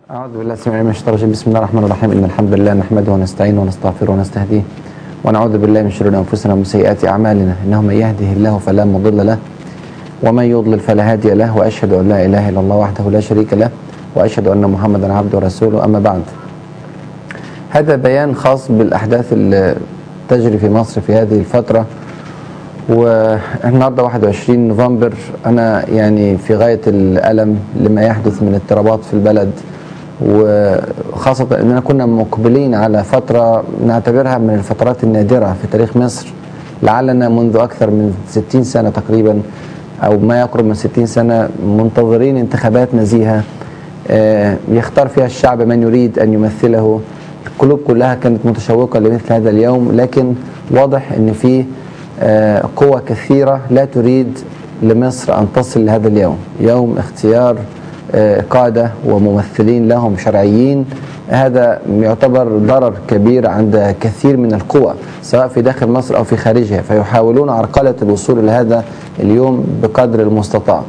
أعوذ بالله السميع العليم من الشيطان الرجيم بسم الله الرحمن الرحيم إن الحمد لله نحمده ونستعينه ونستغفره ونستهديه ونعوذ بالله من شرور أنفسنا ومن سيئات أعمالنا إنه من يهده الله فلا مضل له ومن يضلل فلا هادي له وأشهد أن لا إله إلا الله وحده لا شريك له وأشهد أن محمدا عبده ورسوله أما بعد هذا بيان خاص بالأحداث اللي تجري في مصر في هذه الفترة والنهارده 21 نوفمبر انا يعني في غايه الالم لما يحدث من اضطرابات في البلد وخاصه اننا كنا مقبلين على فتره نعتبرها من الفترات النادره في تاريخ مصر لعلنا منذ اكثر من 60 سنه تقريبا او ما يقرب من 60 سنه منتظرين انتخابات نزيهه يختار فيها الشعب من يريد ان يمثله القلوب كلها كانت متشوقه لمثل هذا اليوم لكن واضح ان في قوى كثيرة لا تريد لمصر أن تصل لهذا اليوم يوم اختيار قادة وممثلين لهم شرعيين هذا يعتبر ضرر كبير عند كثير من القوى سواء في داخل مصر أو في خارجها فيحاولون عرقلة الوصول لهذا اليوم بقدر المستطاع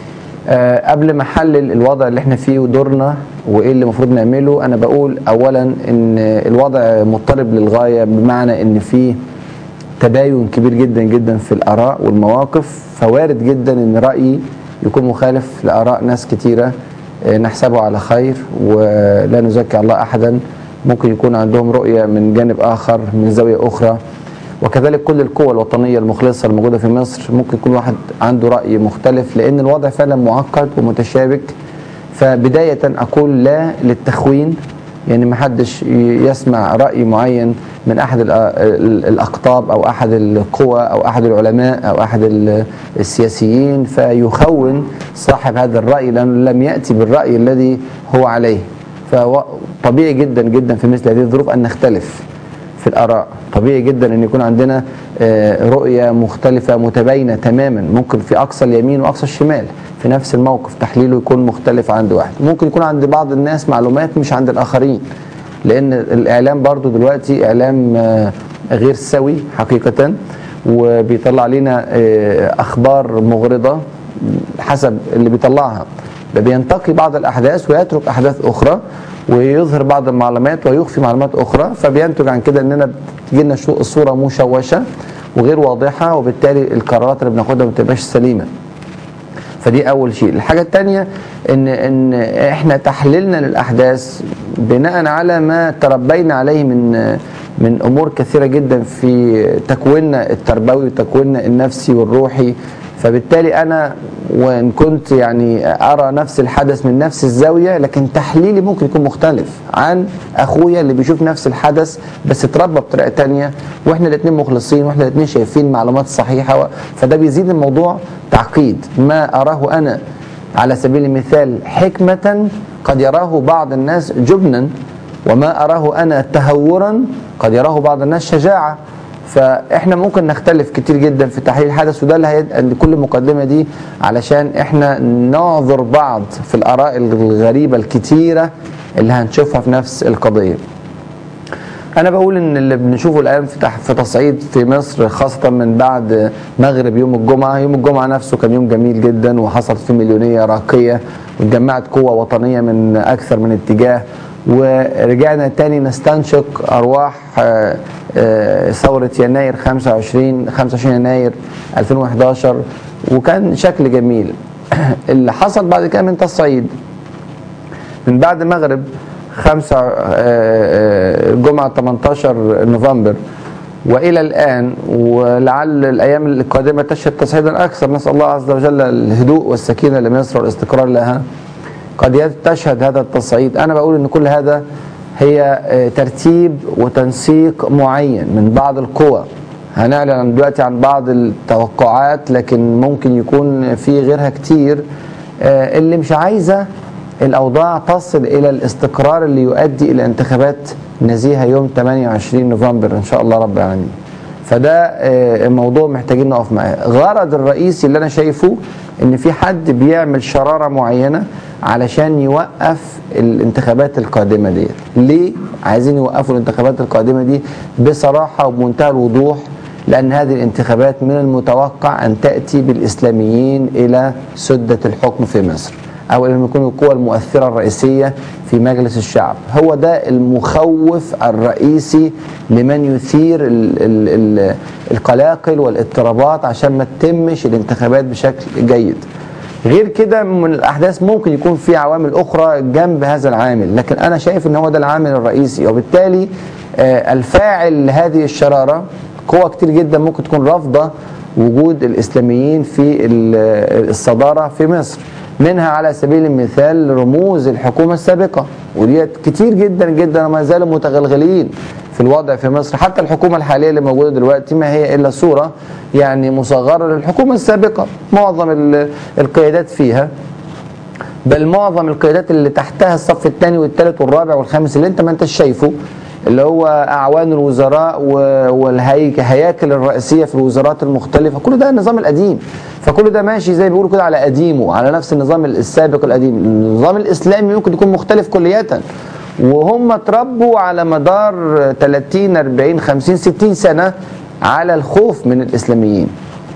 قبل ما احلل الوضع اللي احنا فيه ودورنا وايه اللي المفروض نعمله انا بقول اولا ان الوضع مضطرب للغايه بمعنى ان في تباين كبير جدا جدا في الاراء والمواقف فوارد جدا ان رايي يكون مخالف لاراء ناس كتيره نحسبه على خير ولا نزكي الله احدا ممكن يكون عندهم رؤيه من جانب اخر من زاويه اخرى وكذلك كل القوى الوطنيه المخلصه الموجوده في مصر ممكن يكون واحد عنده راي مختلف لان الوضع فعلا معقد ومتشابك فبدايه اقول لا للتخوين يعني ما حدش يسمع رأي معين من أحد الأقطاب أو أحد القوى أو أحد العلماء أو أحد السياسيين فيخون صاحب هذا الرأي لأنه لم يأتي بالرأي الذي هو عليه فطبيعي جدا جدا في مثل هذه الظروف أن نختلف في الآراء طبيعي جدا أن يكون عندنا رؤية مختلفة متباينة تماما ممكن في أقصى اليمين وأقصى الشمال في نفس الموقف تحليله يكون مختلف عند واحد ممكن يكون عند بعض الناس معلومات مش عند الآخرين لأن الإعلام برضو دلوقتي إعلام غير سوي حقيقة وبيطلع لنا أخبار مغرضة حسب اللي بيطلعها بينتقي بعض الأحداث ويترك أحداث أخرى ويظهر بعض المعلومات ويخفي معلومات أخرى فبينتج عن كده إننا بتجي لنا الصورة مشوشة وغير واضحة وبالتالي القرارات اللي بناخدها ما بتبقاش سليمة فدي اول شيء الحاجه الثانيه ان ان احنا تحليلنا للاحداث بناء على ما تربينا عليه من من امور كثيره جدا في تكويننا التربوي وتكويننا النفسي والروحي فبالتالي انا وان كنت يعني ارى نفس الحدث من نفس الزاويه لكن تحليلي ممكن يكون مختلف عن اخويا اللي بيشوف نفس الحدث بس اتربى بطريقه تانية واحنا الاثنين مخلصين واحنا الاثنين شايفين معلومات صحيحه فده بيزيد الموضوع تعقيد ما اراه انا على سبيل المثال حكمه قد يراه بعض الناس جبنا وما اراه انا تهورا قد يراه بعض الناس شجاعه فاحنا ممكن نختلف كتير جدا في تحليل الحدث وده اللي هيد... كل المقدمه دي علشان احنا نعذر بعض في الاراء الغريبه الكتيره اللي هنشوفها في نفس القضيه. انا بقول ان اللي بنشوفه الان في تح... في تصعيد في مصر خاصه من بعد مغرب يوم الجمعه، يوم الجمعه نفسه كان يوم جميل جدا وحصلت فيه مليونيه راقيه واتجمعت قوه وطنيه من اكثر من اتجاه ورجعنا تاني نستنشق ارواح ثورة يناير 25 25 يناير 2011 وكان شكل جميل اللي حصل بعد كده من تصعيد من بعد مغرب 5 جمعة 18 نوفمبر والى الان ولعل الايام القادمه تشهد تصعيدا اكثر نسال الله عز وجل الهدوء والسكينه لمصر والاستقرار لها قد تشهد هذا التصعيد انا بقول ان كل هذا هي ترتيب وتنسيق معين من بعض القوى هنعلن دلوقتي عن بعض التوقعات لكن ممكن يكون في غيرها كتير اللي مش عايزه الاوضاع تصل الى الاستقرار اللي يؤدي الى انتخابات نزيهه يوم 28 نوفمبر ان شاء الله رب العالمين فده موضوع محتاجين نقف معاه غرض الرئيسي اللي انا شايفه ان في حد بيعمل شراره معينه علشان يوقف الانتخابات القادمه ديت ليه عايزين يوقفوا الانتخابات القادمه دي بصراحه وبمنتهى الوضوح لأن هذه الانتخابات من المتوقع أن تأتي بالإسلاميين إلى سدة الحكم في مصر او انهم يكونوا القوى المؤثره الرئيسيه في مجلس الشعب هو ده المخوف الرئيسي لمن يثير ال ال ال القلاقل والاضطرابات عشان ما تتمش الانتخابات بشكل جيد غير كده من الاحداث ممكن يكون في عوامل اخرى جنب هذا العامل لكن انا شايف ان هو ده العامل الرئيسي وبالتالي آه، الفاعل لهذه الشراره قوى كتير جدا ممكن تكون رافضه وجود الاسلاميين في ال- الصداره في مصر منها على سبيل المثال رموز الحكومه السابقه وديت كتير جدا جدا وما زالوا متغلغلين في الوضع في مصر حتى الحكومة الحالية اللي موجودة دلوقتي ما هي إلا صورة يعني مصغرة للحكومة السابقة معظم ال- القيادات فيها بل معظم القيادات اللي تحتها الصف الثاني والثالث والرابع والخامس اللي انت ما انتش شايفه اللي هو اعوان الوزراء والهياكل الرئيسيه في الوزارات المختلفه كل ده النظام القديم فكل ده ماشي زي ما بيقولوا كده على قديمه على نفس النظام السابق القديم النظام الاسلامي ممكن يكون مختلف كليا وهم اتربوا على مدار 30 40 50 60 سنه على الخوف من الاسلاميين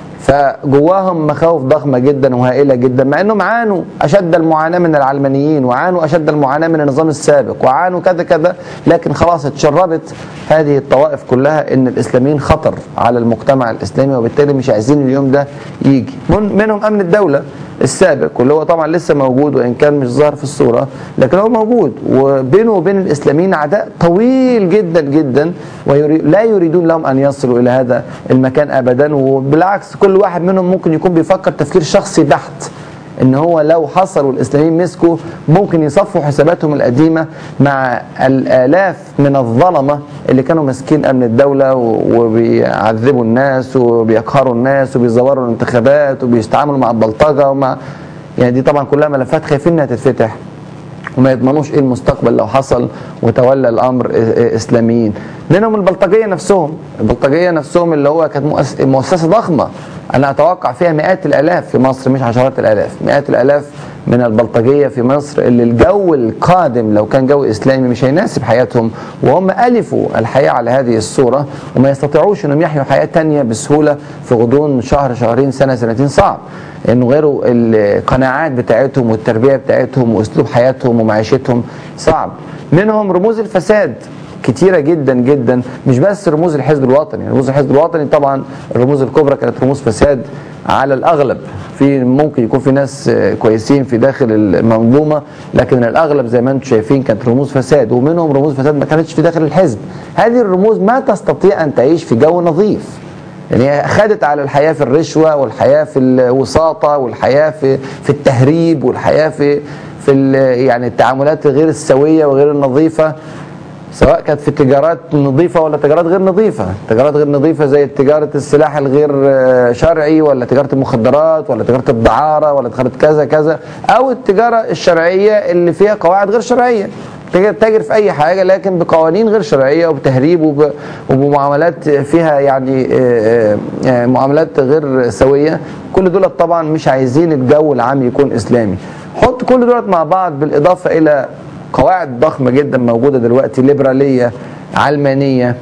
فجواهم مخاوف ضخمه جدا وهائله جدا مع انهم عانوا اشد المعاناه من العلمانيين وعانوا اشد المعاناه من النظام السابق وعانوا كذا كذا لكن خلاص اتشربت هذه الطوائف كلها ان الاسلاميين خطر على المجتمع الاسلامي وبالتالي مش عايزين اليوم ده يجي من منهم امن الدوله السابق واللي هو طبعا لسه موجود وان كان مش ظاهر في الصوره لكن هو موجود وبينه وبين الاسلاميين عداء طويل جدا جدا ولا يريدون لهم ان يصلوا الى هذا المكان ابدا وبالعكس كل واحد منهم ممكن يكون بيفكر تفكير شخصي بحت ان هو لو حصل والاسلاميين مسكوا ممكن يصفوا حساباتهم القديمه مع الالاف من الظلمه اللي كانوا ماسكين امن الدوله و- وبيعذبوا الناس وبيقهروا الناس وبيزوروا الانتخابات وبيتعاملوا مع البلطجه ومع يعني دي طبعا كلها ملفات خايفين انها تتفتح وما يضمنوش ايه المستقبل لو حصل وتولى الامر إ- إ- اسلاميين منهم البلطجيه نفسهم البلطجيه نفسهم اللي هو كانت مؤس- مؤسسه ضخمه انا اتوقع فيها مئات الالاف في مصر مش عشرات الالاف مئات الالاف من البلطجيه في مصر اللي الجو القادم لو كان جو اسلامي مش هيناسب حياتهم وهم الفوا الحياه على هذه الصوره وما يستطيعوش انهم يحيوا حياه تانية بسهوله في غضون شهر شهرين سنه سنتين صعب لانه غيره القناعات بتاعتهم والتربيه بتاعتهم واسلوب حياتهم ومعيشتهم صعب منهم رموز الفساد كتيره جدا جدا مش بس رموز الحزب الوطني رموز الحزب الوطني طبعا الرموز الكبرى كانت رموز فساد على الاغلب في ممكن يكون في ناس آه، كويسين في داخل المنظومه لكن الاغلب زي ما انتم شايفين كانت رموز فساد ومنهم رموز فساد ما كانتش في داخل الحزب هذه الرموز ما تستطيع ان تعيش في جو نظيف يعني هي خدت على الحياه في الرشوه والحياه في الوساطه والحياه في في التهريب والحياه في في ال- يعني التعاملات غير السويه وغير النظيفه سواء كانت في تجارات نظيفة ولا تجارات غير نظيفة تجارات غير نظيفة زي تجارة السلاح الغير آه، شرعي ولا تجارة المخدرات ولا تجارة الدعارة ولا تجارة كذا كذا أو التجارة الشرعية اللي فيها قواعد غير شرعية تاجر تاجر في أي حاجة لكن بقوانين غير شرعية وبتهريب وب- وبمعاملات فيها يعني آه، آه، معاملات غير سوية كل دول طبعا مش عايزين الجو العام يكون إسلامي حط كل دول مع بعض بالإضافة إلى قواعد ضخمة جدا موجودة دلوقتي ليبرالية علمانية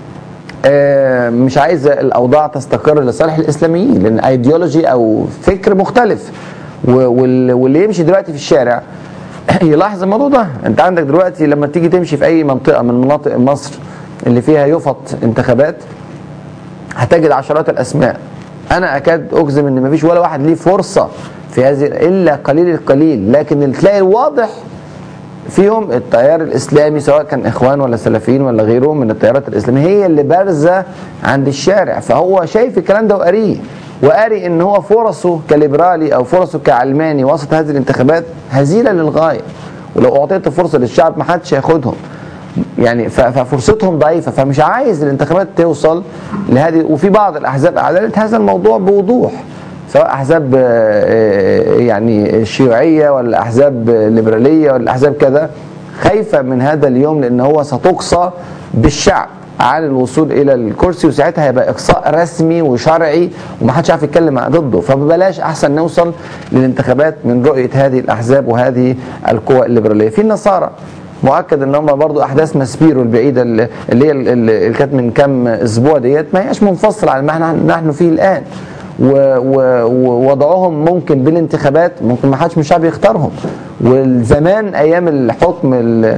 آه، مش عايزة الأوضاع تستقر لصالح الإسلاميين لأن أيديولوجي أو فكر مختلف و- وال- واللي يمشي دلوقتي في الشارع يلاحظ الموضوع ده أنت عندك دلوقتي لما تيجي تمشي في أي منطقة من مناطق مصر اللي فيها يفط انتخابات هتجد عشرات الاسماء انا اكاد اجزم ان مفيش ولا واحد ليه فرصه في هذه الا قليل القليل لكن اللي تلاقي الواضح فيهم التيار الاسلامي سواء كان اخوان ولا سلفيين ولا غيرهم من التيارات الاسلاميه هي اللي بارزه عند الشارع فهو شايف الكلام ده وقاريه وقاري ان هو فرصه كليبرالي او فرصه كعلماني وسط هذه الانتخابات هزيله للغايه ولو اعطيت فرصه للشعب ما حدش هياخدهم يعني ف- ففرصتهم ضعيفه فمش عايز الانتخابات توصل لهذه وفي بعض الاحزاب اعلنت هذا الموضوع بوضوح سواء احزاب آه، آه، يعني شيوعيه ولا احزاب ليبراليه ولا احزاب كذا خايفه من هذا اليوم لان هو ستقصى بالشعب عن الوصول الى الكرسي وساعتها هيبقى اقصاء رسمي وشرعي ومحدش عارف يتكلم ضده فبلاش احسن نوصل للانتخابات من رؤيه هذه الاحزاب وهذه القوى الليبراليه في النصارى مؤكد ان هم برضو احداث ماسبيرو البعيده اللي اللي هي اللي كانت من كام اسبوع ديت ما هياش منفصله عن ما احنا نحن فيه الان ووضعهم ممكن بالانتخابات ممكن ما حدش من الشعب يختارهم والزمان ايام الحكم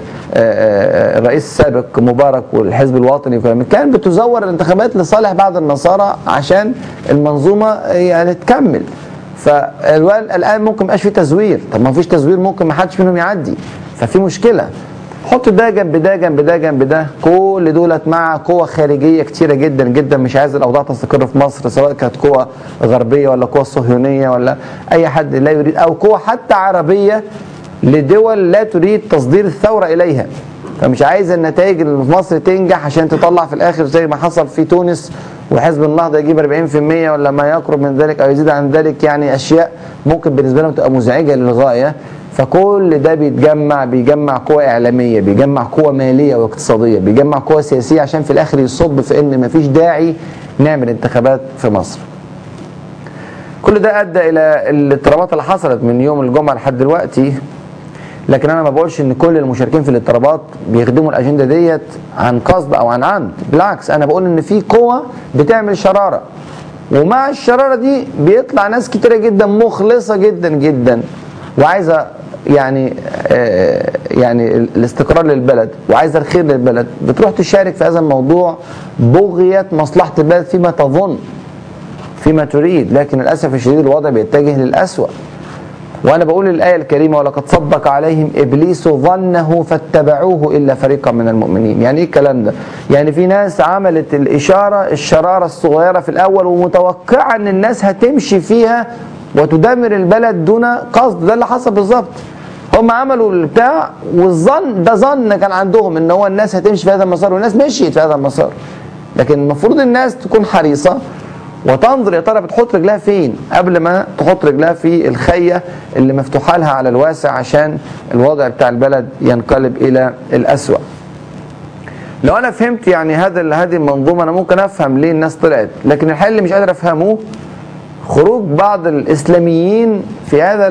الرئيس السابق مبارك والحزب الوطني كان بتزور الانتخابات لصالح بعض النصارى عشان المنظومه يعني تكمل فالان ممكن ما يبقاش في تزوير طب ما فيش تزوير ممكن ما حدش منهم يعدي ففي مشكله حط ده جنب ده جنب ده جنب ده كل دولت مع قوى خارجيه كتيره جدا جدا مش عايز الاوضاع تستقر في مصر سواء كانت قوى غربيه ولا قوى صهيونيه ولا اي حد لا يريد او قوى حتى عربيه لدول لا تريد تصدير الثوره اليها فمش عايز النتائج اللي في مصر تنجح عشان تطلع في الاخر زي ما حصل في تونس وحزب النهضه يجيب 40% ولا ما يقرب من ذلك او يزيد عن ذلك يعني اشياء ممكن بالنسبه لهم تبقى مزعجه للغايه فكل ده بيتجمع بيجمع قوى اعلاميه بيجمع قوى ماليه واقتصاديه بيجمع قوى سياسيه عشان في الاخر يصب في ان مفيش داعي نعمل انتخابات في مصر كل ده ادى الى الاضطرابات اللي حصلت من يوم الجمعه لحد دلوقتي لكن انا ما بقولش ان كل المشاركين في الاضطرابات بيخدموا الاجنده ديت عن قصد او عن عمد بالعكس انا بقول ان في قوى بتعمل شراره ومع الشراره دي بيطلع ناس كتيره جدا مخلصه جدا جدا وعايزه يعني آه يعني الاستقرار للبلد وعايزه الخير للبلد بتروح تشارك في هذا الموضوع بغيه مصلحه البلد فيما تظن فيما تريد لكن للاسف الشديد الوضع بيتجه للاسوأ وانا بقول الايه الكريمه ولقد صدق عليهم ابليس ظنه فاتبعوه الا فريقا من المؤمنين يعني ايه الكلام ده يعني في ناس عملت الاشاره الشراره الصغيره في الاول ومتوقعه ان الناس هتمشي فيها وتدمر البلد دون قصد ده اللي حصل بالظبط هم عملوا البتاع والظن ده ظن كان عندهم ان هو الناس هتمشي في هذا المسار والناس مشيت في هذا المسار لكن المفروض الناس تكون حريصه وتنظر يا ترى بتحط رجلها فين قبل ما تحط رجلها في الخيه اللي مفتوحه لها على الواسع عشان الوضع بتاع البلد ينقلب الى الاسوأ. لو انا فهمت يعني هذا هذه المنظومه انا ممكن افهم ليه الناس طلعت لكن الحل اللي مش قادر افهمه خروج بعض الاسلاميين في هذا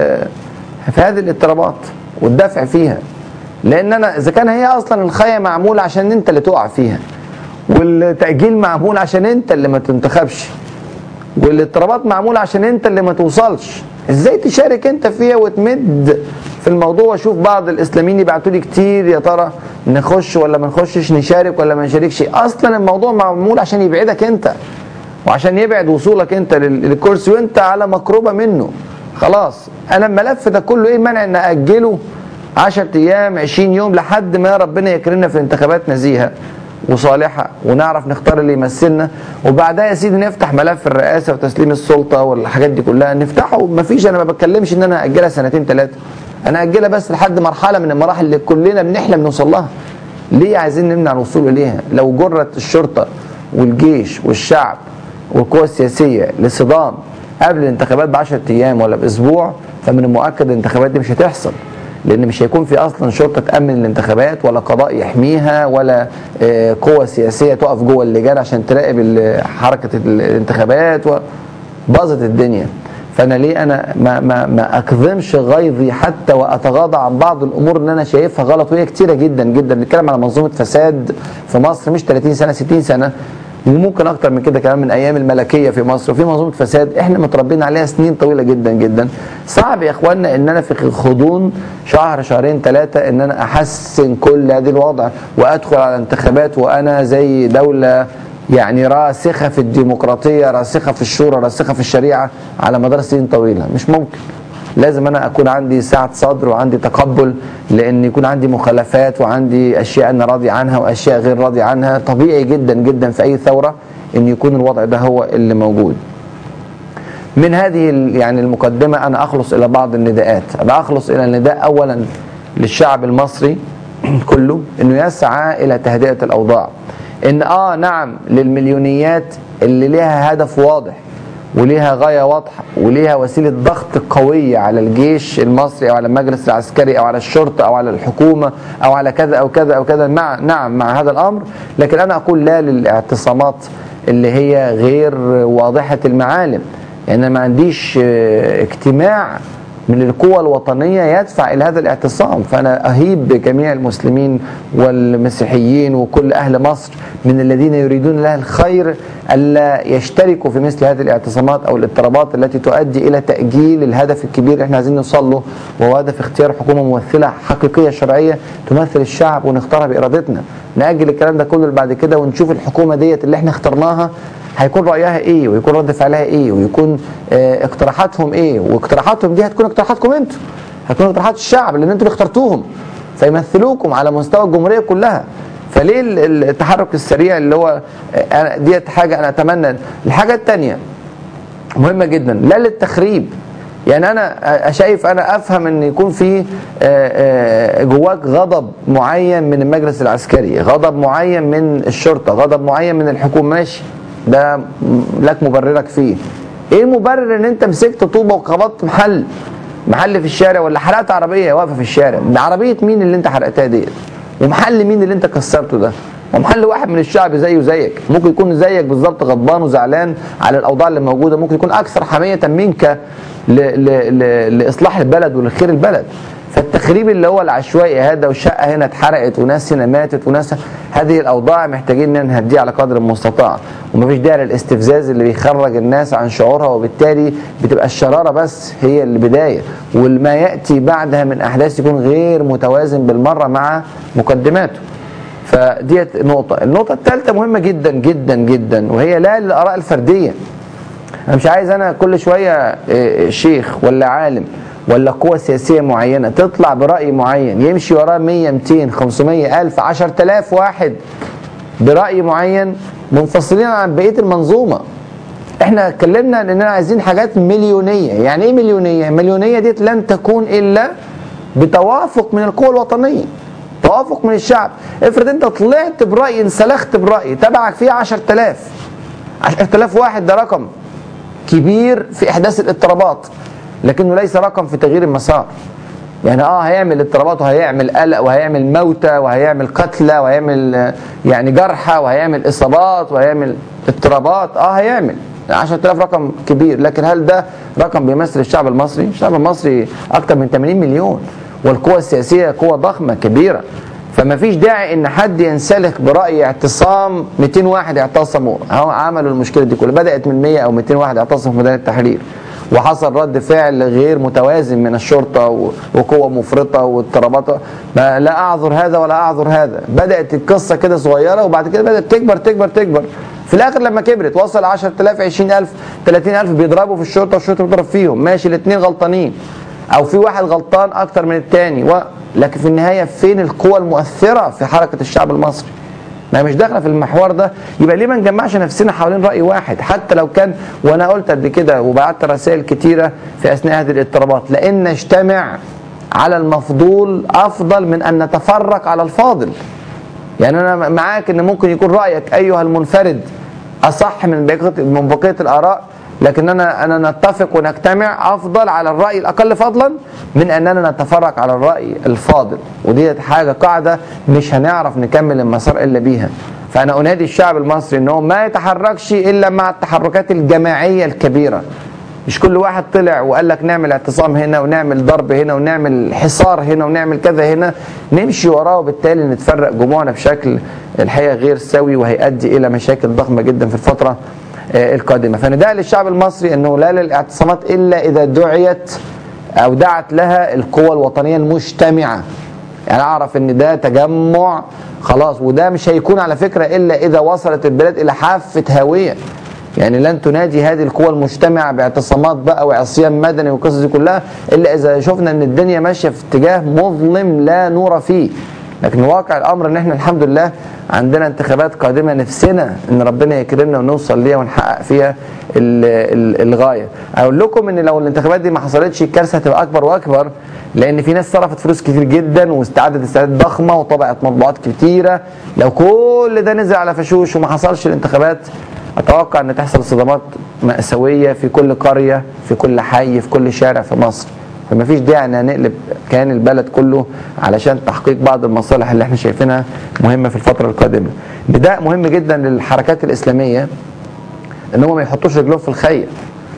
في هذه الاضطرابات والدفع فيها لان انا اذا كان هي اصلا الخيه معموله عشان انت اللي تقع فيها والتأجيل معمول عشان انت اللي ما تنتخبش والاضطرابات معمولة عشان انت اللي ما توصلش ازاي تشارك انت فيها وتمد في الموضوع واشوف بعض الاسلاميين يبعتوا لي كتير يا ترى نخش ولا ما نخشش نشارك ولا ما نشاركش اصلا الموضوع معمول عشان يبعدك انت وعشان يبعد وصولك انت للكرسي وانت على مقربة منه خلاص انا الملف ده كله ايه المانع ان اجله 10 ايام 20 يوم لحد ما ربنا يكرمنا في انتخابات نزيهه وصالحة ونعرف نختار اللي يمثلنا وبعدها يا سيدي نفتح ملف الرئاسة وتسليم السلطة والحاجات دي كلها نفتحه مفيش أنا ما بتكلمش إن أنا أجلها سنتين ثلاثة أنا أجلها بس لحد مرحلة من المراحل اللي كلنا بنحلم نوصل لها ليه عايزين نمنع الوصول إليها لو جرت الشرطة والجيش والشعب والقوى السياسية لصدام قبل الانتخابات ب 10 أيام ولا بأسبوع فمن المؤكد الانتخابات دي مش هتحصل لان مش هيكون في اصلا شرطه تامن الانتخابات ولا قضاء يحميها ولا قوه سياسيه تقف جوه اللجان عشان تراقب حركه الانتخابات باظت الدنيا فانا ليه انا ما ما ما اكظمش غيظي حتى واتغاضى عن بعض الامور اللي انا شايفها غلط وهي كتيره جدا جدا بنتكلم على منظومه فساد في مصر مش 30 سنه 60 سنه وممكن اكتر من كده كمان من ايام الملكيه في مصر وفي منظومه فساد احنا متربيين عليها سنين طويله جدا جدا صعب يا اخوانا ان انا في غضون شهر شهرين ثلاثه ان انا احسن كل هذه الوضع وادخل على انتخابات وانا زي دوله يعني راسخه في الديمقراطيه راسخه في الشورى راسخه في الشريعه على مدار سنين طويله مش ممكن لازم انا اكون عندي سعه صدر وعندي تقبل لان يكون عندي مخالفات وعندي اشياء انا راضي عنها واشياء غير راضي عنها طبيعي جدا جدا في اي ثوره ان يكون الوضع ده هو اللي موجود من هذه يعني المقدمه انا اخلص الى بعض النداءات انا اخلص الى النداء اولا للشعب المصري كله انه يسعى الى تهدئه الاوضاع ان اه نعم للمليونيات اللي لها هدف واضح وليها غاية واضحة وليها وسيلة ضغط قوية على الجيش المصري أو على المجلس العسكري أو على الشرطة أو على الحكومة أو على كذا أو كذا أو كذا مع نعم مع هذا الأمر لكن أنا أقول لا للاعتصامات اللي هي غير واضحة المعالم يعني ما عنديش اجتماع من القوى الوطنية يدفع إلى هذا الاعتصام فأنا أهيب بجميع المسلمين والمسيحيين وكل أهل مصر من الذين يريدون له الخير ألا يشتركوا في مثل هذه الاعتصامات أو الاضطرابات التي تؤدي إلى تأجيل الهدف الكبير اللي احنا عايزين نوصل له وهو هدف اختيار حكومة ممثلة حقيقية شرعية تمثل الشعب ونختارها بإرادتنا نأجل الكلام ده كله بعد كده ونشوف الحكومة ديت اللي احنا اخترناها هيكون رأيها ايه ويكون رد فعلها ايه ويكون اه اقتراحاتهم ايه واقتراحاتهم دي هتكون اقتراحاتكم انتوا هتكون اقتراحات الشعب لان انتوا اللي اخترتوهم فيمثلوكم على مستوى الجمهورية كلها فليه التحرك السريع اللي هو اه ديت حاجة انا اتمنى الحاجة الثانية مهمة جدا لا للتخريب يعني انا شايف انا افهم ان يكون في جواك غضب معين من المجلس العسكري غضب معين من الشرطة غضب معين من الحكومة ماشي ده لك مبررك فيه ايه المبرر ان انت مسكت طوبه وخبطت محل محل في الشارع ولا حرقت عربيه واقفه في الشارع عربيه مين اللي انت حرقتها ديت ومحل مين اللي انت كسرته ده ومحل واحد من الشعب زيه زيك ممكن يكون زيك بالظبط غضبان وزعلان على الاوضاع اللي موجوده ممكن يكون اكثر حميه منك ل ل ل لاصلاح البلد ولخير البلد فالتخريب اللي هو العشوائي هذا والشقه هنا اتحرقت وناس هنا ماتت وناس هذه الاوضاع محتاجين ان نهديها على قدر المستطاع ومفيش داعي للاستفزاز اللي بيخرج الناس عن شعورها وبالتالي بتبقى الشراره بس هي البدايه وما ياتي بعدها من احداث يكون غير متوازن بالمره مع مقدماته فديت نقطة النقطة الثالثة مهمة جدا جدا جدا وهي لا للآراء الفردية أنا مش عايز أنا كل شوية شيخ ولا عالم ولا قوة سياسية معينة تطلع برأي معين يمشي وراه 100 200 500 ألف 10000 واحد برأي معين منفصلين عن بقية المنظومة احنا اتكلمنا اننا عايزين حاجات مليونية يعني ايه مليونية مليونية ديت لن تكون الا بتوافق من القوى الوطنية توافق من الشعب افرض انت طلعت برأي انسلخت برأي تبعك فيه 10000 10000 واحد ده رقم كبير في احداث الاضطرابات لكنه ليس رقم في تغيير المسار يعني اه هيعمل اضطرابات وهيعمل قلق وهيعمل موتى وهيعمل قتلى وهيعمل يعني جرحى وهيعمل اصابات وهيعمل اضطرابات اه هيعمل 10000 رقم كبير لكن هل ده رقم بيمثل الشعب المصري؟ الشعب المصري اكثر من 80 مليون والقوى السياسيه قوه ضخمه كبيره فما فيش داعي ان حد ينسلخ براي اعتصام 200 واحد اعتصموا عملوا المشكله دي كلها بدات من 100 او 200 واحد اعتصموا في ميدان التحرير وحصل رد فعل غير متوازن من الشرطة وقوة مفرطة واضطرابات لا أعذر هذا ولا أعذر هذا بدأت القصة كده صغيرة وبعد كده بدأت تكبر تكبر تكبر في الآخر لما كبرت وصل 10000 20000 30000 بيضربوا في الشرطة والشرطة بتضرب فيهم ماشي الاثنين غلطانين أو في واحد غلطان أكتر من الثاني و... لكن في النهاية فين القوى المؤثرة في حركة الشعب المصري ما مش داخله في المحور ده يبقى ليه ما نجمعش نفسنا حوالين راي واحد حتى لو كان وانا قلت قبل كده وبعت رسائل كتيره في اثناء هذه الاضطرابات لان نجتمع على المفضول افضل من ان نتفرق على الفاضل يعني انا معاك ان ممكن يكون رايك ايها المنفرد اصح من بقيه من بقيه الاراء لكننا أنا نتفق ونجتمع أفضل على الرأي الأقل فضلا من أننا نتفرق على الرأي الفاضل ودي حاجة قاعدة مش هنعرف نكمل المسار إلا بيها فأنا أنادي الشعب المصري أنه ما يتحركش إلا مع التحركات الجماعية الكبيرة مش كل واحد طلع وقال لك نعمل اعتصام هنا ونعمل ضرب هنا ونعمل حصار هنا ونعمل كذا هنا نمشي وراه وبالتالي نتفرق جموعنا بشكل الحقيقه غير سوي وهيؤدي الى مشاكل ضخمه جدا في الفتره القادمه فنداء للشعب المصري انه لا للاعتصامات الا اذا دعيت او دعت لها القوى الوطنيه المجتمعه يعني اعرف ان ده تجمع خلاص وده مش هيكون على فكره الا اذا وصلت البلاد الى حافه هاويه يعني لن تنادي هذه القوى المجتمعة باعتصامات بقى وعصيان مدني والقصص دي كلها إلا إذا شفنا أن الدنيا ماشية في اتجاه مظلم لا نور فيه لكن واقع الأمر أن احنا الحمد لله عندنا انتخابات قادمة نفسنا أن ربنا يكرمنا ونوصل ليها ونحقق فيها ال ال الغاية أقول لكم أن لو الانتخابات دي ما حصلتش الكارثة هتبقى أكبر وأكبر لأن في ناس صرفت فلوس كتير جدا واستعدت استعداد ضخمة وطبعت مطبوعات كتيرة لو كل ده نزل على فشوش وما حصلش الانتخابات اتوقع ان تحصل صدمات مأساوية في كل قرية في كل حي في كل شارع في مصر فما فيش داعي ان نقلب كيان البلد كله علشان تحقيق بعض المصالح اللي احنا شايفينها مهمة في الفترة القادمة نداء مهم جدا للحركات الإسلامية ان هم ما يحطوش رجلهم في الخير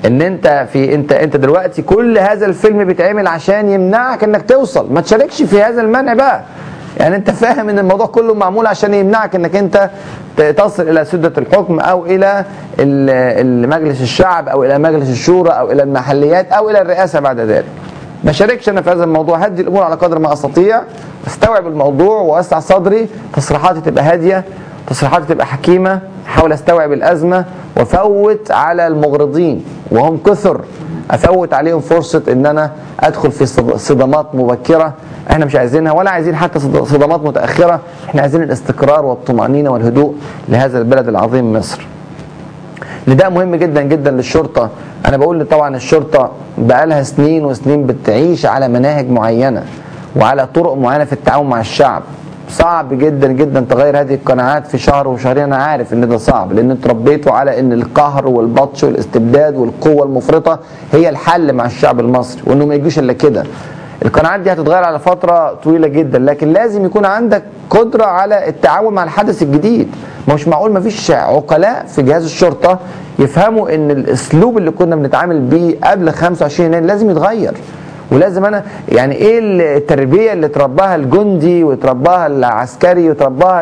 ان انت في انت انت دلوقتي كل هذا الفيلم بيتعمل عشان يمنعك انك توصل ما تشاركش في هذا المنع بقى يعني انت فاهم ان الموضوع كله معمول عشان يمنعك انك انت تصل الى سده الحكم او الى مجلس الشعب او الى مجلس الشورى او الى المحليات او الى الرئاسه بعد ذلك ما شاركش انا في هذا الموضوع هدي الامور على قدر ما استطيع استوعب الموضوع واسع صدري تصريحاتي تبقى هاديه تصريحاتي تبقى حكيمه احاول استوعب الازمه وافوت على المغرضين وهم كثر افوت عليهم فرصه ان انا ادخل في صدمات مبكره احنا مش عايزينها ولا عايزين حتى صدمات متاخره احنا عايزين الاستقرار والطمانينه والهدوء لهذا البلد العظيم مصر نداء مهم جدا جدا للشرطه انا بقول طبعا الشرطه بقالها سنين وسنين بتعيش على مناهج معينه وعلى طرق معينه في التعامل مع الشعب صعب جدا جدا تغير هذه القناعات في شهر وشهرين انا عارف ان ده صعب لان انتوا ربيتوا على ان القهر والبطش والاستبداد والقوه المفرطه هي الحل مع الشعب المصري وانه ما يجيش الا كده القناعات دي هتتغير على فتره طويله جدا لكن لازم يكون عندك قدره على التعامل مع الحدث الجديد مش معقول ما فيش عقلاء في جهاز الشرطه يفهموا ان الاسلوب اللي كنا بنتعامل بيه قبل 25 يناير لازم يتغير ولازم انا يعني ايه التربيه اللي ترباها الجندي وترباها العسكري وترباها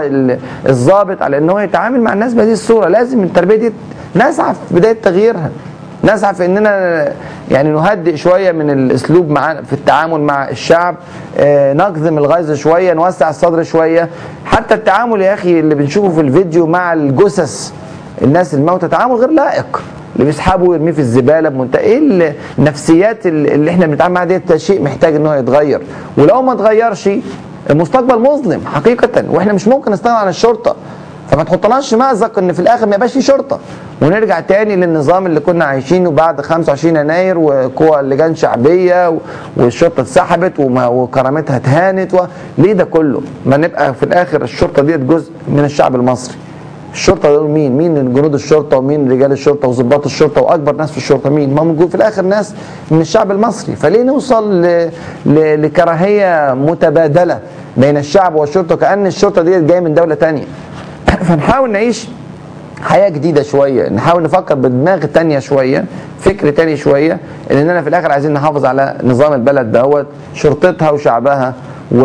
الضابط على ان هو يتعامل مع الناس بهذه الصوره لازم التربيه دي نسعى في بدايه تغييرها نسعى في اننا يعني نهدئ شويه من الاسلوب مع في التعامل مع الشعب آه نقذم الغيظ شويه نوسع الصدر شويه حتى التعامل يا اخي اللي بنشوفه في الفيديو مع الجثث الناس الموتى تعامل غير لائق اللي بيسحبه ويرميه في الزباله بمنتهى ايه النفسيات اللي احنا بنتعامل معاها ديت شيء محتاج ان هو يتغير ولو ما اتغيرش المستقبل مظلم حقيقه واحنا مش ممكن نستغنى عن الشرطه فما تحطناش مأزق ان في الاخر ما يبقاش في شرطه ونرجع تاني للنظام اللي كنا عايشينه بعد 25 يناير وقوى اللجان شعبيه والشرطه اتسحبت وكرامتها اتهانت و... ليه ده كله؟ ما نبقى في الاخر الشرطه ديت جزء من الشعب المصري الشرطه دول مين؟ مين جنود الشرطه ومين رجال الشرطه وظباط الشرطه واكبر ناس في الشرطه مين؟ ما موجود في الاخر ناس من الشعب المصري، فليه نوصل ل... ل... لكراهيه متبادله بين الشعب والشرطه كان الشرطه دي جايه من دوله ثانيه. فنحاول نعيش حياه جديده شويه، نحاول نفكر بدماغ ثانيه شويه، فكر تاني شويه اننا في الاخر عايزين نحافظ على نظام البلد دوت شرطتها وشعبها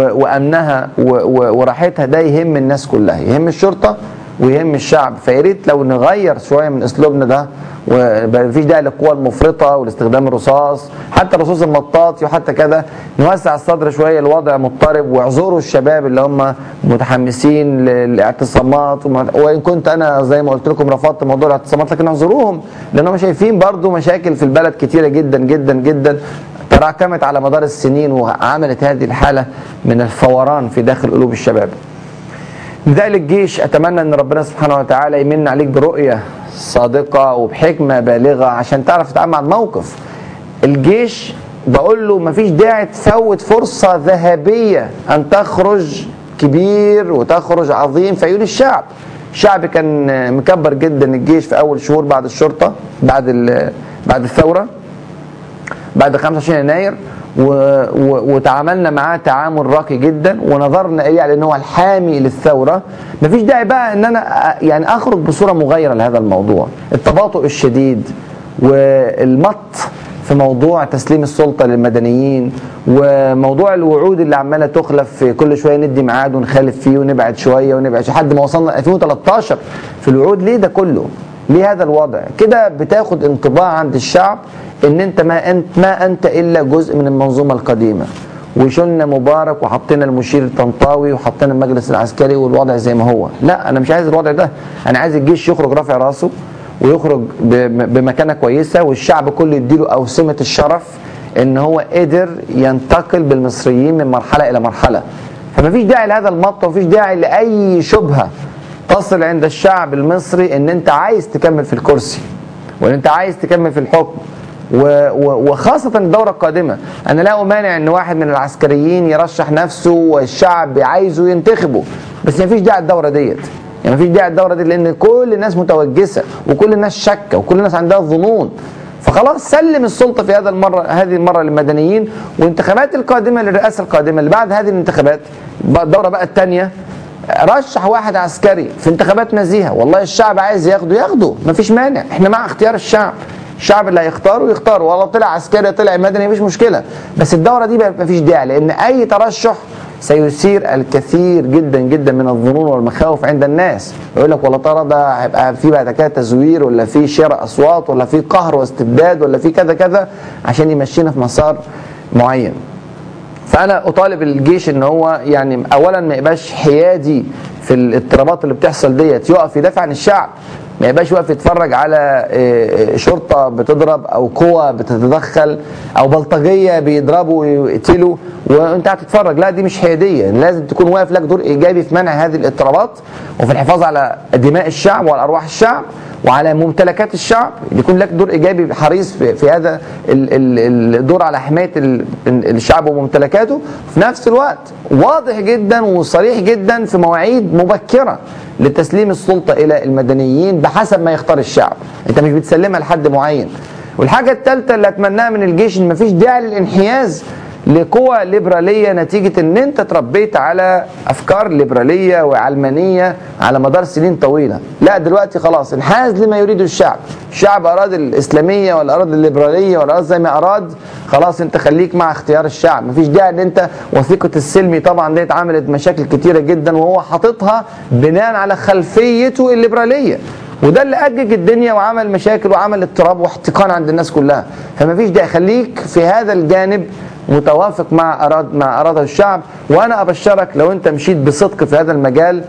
وامنها وراحتها ده يهم الناس كلها، يهم الشرطه ويهم الشعب فيا ريت لو نغير شويه من اسلوبنا ده ومفيش داعي للقوى المفرطه والاستخدام الرصاص حتى الرصاص المطاطي وحتى كده نوسع الصدر شويه الوضع مضطرب واعذروا الشباب اللي هم متحمسين للاعتصامات وان كنت انا زي ما قلت لكم رفضت موضوع الاعتصامات لكن اعذروهم لانهم شايفين برضو مشاكل في البلد كتيره جدا جدا جدا تراكمت على مدار السنين وعملت هذه الحاله من الفوران في داخل قلوب الشباب. نداء للجيش اتمنى ان ربنا سبحانه وتعالى يمن عليك برؤيه صادقه وبحكمه بالغه عشان تعرف تتعامل مع الموقف. الجيش بقول له مفيش داعي تفوت فرصه ذهبيه ان تخرج كبير وتخرج عظيم في عيون الشعب. الشعب كان مكبر جدا الجيش في اول شهور بعد الشرطه بعد بعد الثوره بعد 25 يناير و... و... وتعاملنا معاه تعامل راقي جدا ونظرنا اليه على ان هو الحامي للثوره مفيش داعي بقى ان انا يعني اخرج بصوره مغايره لهذا الموضوع التباطؤ الشديد والمط في موضوع تسليم السلطه للمدنيين وموضوع الوعود اللي عماله تخلف في كل شويه ندي ميعاد ونخالف فيه ونبعد شويه ونبعد لحد ما وصلنا 2013 في الوعود ليه ده كله؟ ليه هذا الوضع؟ كده بتاخد انطباع عند الشعب ان انت ما انت ما انت الا جزء من المنظومه القديمه وشلنا مبارك وحطينا المشير الطنطاوي وحطينا المجلس العسكري والوضع زي ما هو لا انا مش عايز الوضع ده انا عايز الجيش يخرج رافع راسه ويخرج بمكانه كويسه والشعب كله يديله اوسمه الشرف ان هو قدر ينتقل بالمصريين من مرحله الى مرحله فما فيش داعي لهذا المط ومفيش داعي لاي شبهه تصل عند الشعب المصري ان انت عايز تكمل في الكرسي وان انت عايز تكمل في الحكم وخاصة الدورة القادمة أنا لا أمانع أن واحد من العسكريين يرشح نفسه والشعب عايزه ينتخبه بس مفيش داعي الدورة ديت يعني مفيش داعي الدورة دي لأن كل الناس متوجسة وكل الناس شاكة وكل الناس عندها ظنون فخلاص سلم السلطة في هذا المرة هذه المرة للمدنيين والانتخابات القادمة للرئاسة القادمة اللي بعد هذه الانتخابات الدورة بقى الثانية رشح واحد عسكري في انتخابات نزيهة والله الشعب عايز ياخده ياخده مفيش مانع احنا مع اختيار الشعب الشعب اللي هيختاره يختاره والله طلع عسكري طلع مدني مفيش مشكله بس الدوره دي مفيش داعي لان اي ترشح سيثير الكثير جدا جدا من الظنون والمخاوف عند الناس يقول لك والله ترى ده هيبقى في بعد كده تزوير ولا في شراء اصوات ولا في قهر واستبداد ولا في كذا كذا عشان يمشينا في مسار معين فانا اطالب الجيش ان هو يعني اولا ما يبقاش حيادي في الاضطرابات اللي بتحصل ديت يقف يدافع عن الشعب ما يبقاش واقف يتفرج على شرطه بتضرب او قوى بتتدخل او بلطجيه بيضربوا ويقتلوا وانت هتتفرج لا دي مش حياديه لازم تكون واقف لك دور ايجابي في منع هذه الاضطرابات وفي الحفاظ على دماء الشعب وعلى ارواح الشعب وعلى ممتلكات الشعب يكون لك دور ايجابي حريص في, في هذا الدور على حمايه الشعب وممتلكاته في نفس الوقت واضح جدا وصريح جدا في مواعيد مبكره لتسليم السلطه الى المدنيين بحسب ما يختار الشعب انت مش بتسلمها لحد معين والحاجه الثالثه اللي اتمناها من الجيش ان مفيش داعي للانحياز لقوى ليبراليه نتيجه ان انت تربيت على افكار ليبراليه وعلمانيه على مدار سنين طويله، لا دلوقتي خلاص انحاز لما يريده الشعب، الشعب اراد الاسلاميه ولا اراد الليبراليه ولا اراد زي ما اراد خلاص انت خليك مع اختيار الشعب، مفيش داعي ان انت وثيقه السلمي طبعا ديت عملت مشاكل كتيره جدا وهو حاططها بناء على خلفيته الليبراليه. وده اللي اجج الدنيا وعمل مشاكل وعمل اضطراب واحتقان عند الناس كلها فما فيش داعي خليك في هذا الجانب متوافق مع أراد ما أراده الشعب وأنا أبشرك لو أنت مشيت بصدق في هذا المجال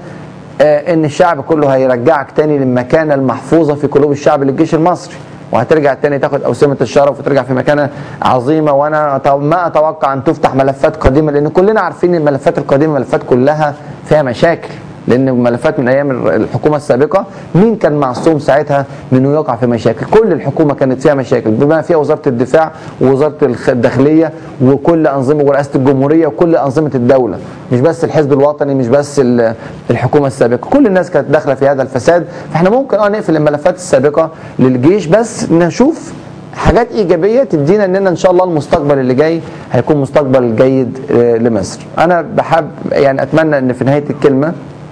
آه إن الشعب كله هيرجعك تاني للمكانة المحفوظة في قلوب الشعب للجيش المصري وهترجع تاني تاخد أوسمة الشرف وترجع في مكانة عظيمة وأنا ما أتوقع أن تفتح ملفات قديمة لأن كلنا عارفين الملفات القديمة ملفات كلها فيها مشاكل لان ملفات من ايام الحكومه السابقه مين كان معصوم ساعتها من انه يقع في مشاكل كل الحكومه كانت فيها مشاكل بما فيها وزاره الدفاع ووزاره الداخليه وكل انظمه ورئاسه الجمهوريه وكل انظمه الدوله مش بس الحزب الوطني مش بس الحكومه السابقه كل الناس كانت داخله في هذا الفساد فاحنا ممكن اه نقفل الملفات السابقه للجيش بس نشوف حاجات ايجابيه تدينا اننا ان شاء الله المستقبل اللي جاي هيكون مستقبل جيد لمصر انا بحب يعني اتمنى ان في نهايه الكلمه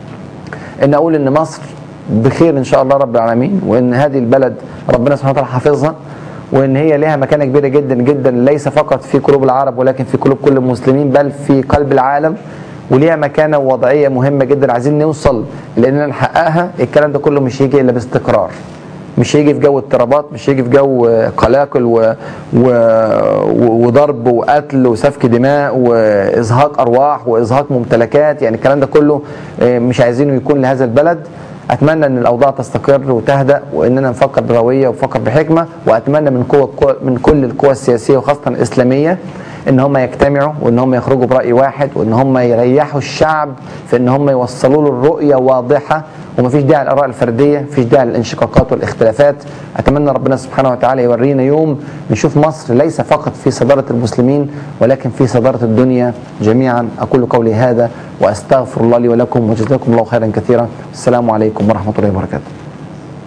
ان اقول ان مصر بخير ان شاء الله رب العالمين وان هذه البلد ربنا سبحانه وتعالى حافظها وان هي لها مكانه كبيره جدا جدا ليس فقط في قلوب العرب ولكن في قلوب كل المسلمين بل في قلب العالم وليها مكانه ووضعيه مهمه جدا عايزين نوصل لاننا نحققها الكلام ده كله مش هيجي الا باستقرار مش هيجي في جو اضطرابات مش هيجي في جو قلاقل و... و... وضرب وقتل وسفك دماء وازهاق ارواح وازهاق ممتلكات يعني الكلام ده كله مش عايزينه يكون لهذا البلد اتمنى ان الاوضاع تستقر وتهدا واننا نفكر برويه ونفكر بحكمه واتمنى من قوة من كل القوى السياسيه وخاصه الاسلاميه ان هم يجتمعوا وان هم يخرجوا براي واحد وان هم يريحوا الشعب في ان هم يوصلوا له الرؤيه واضحه ومفيش داعي للاراء الفرديه مفيش داعي للانشقاقات والاختلافات اتمنى ربنا سبحانه وتعالى يورينا يوم نشوف مصر ليس فقط في صداره المسلمين ولكن في صداره الدنيا جميعا اقول قولي هذا واستغفر الله لي ولكم وجزاكم الله خيرا كثيرا السلام عليكم ورحمه الله وبركاته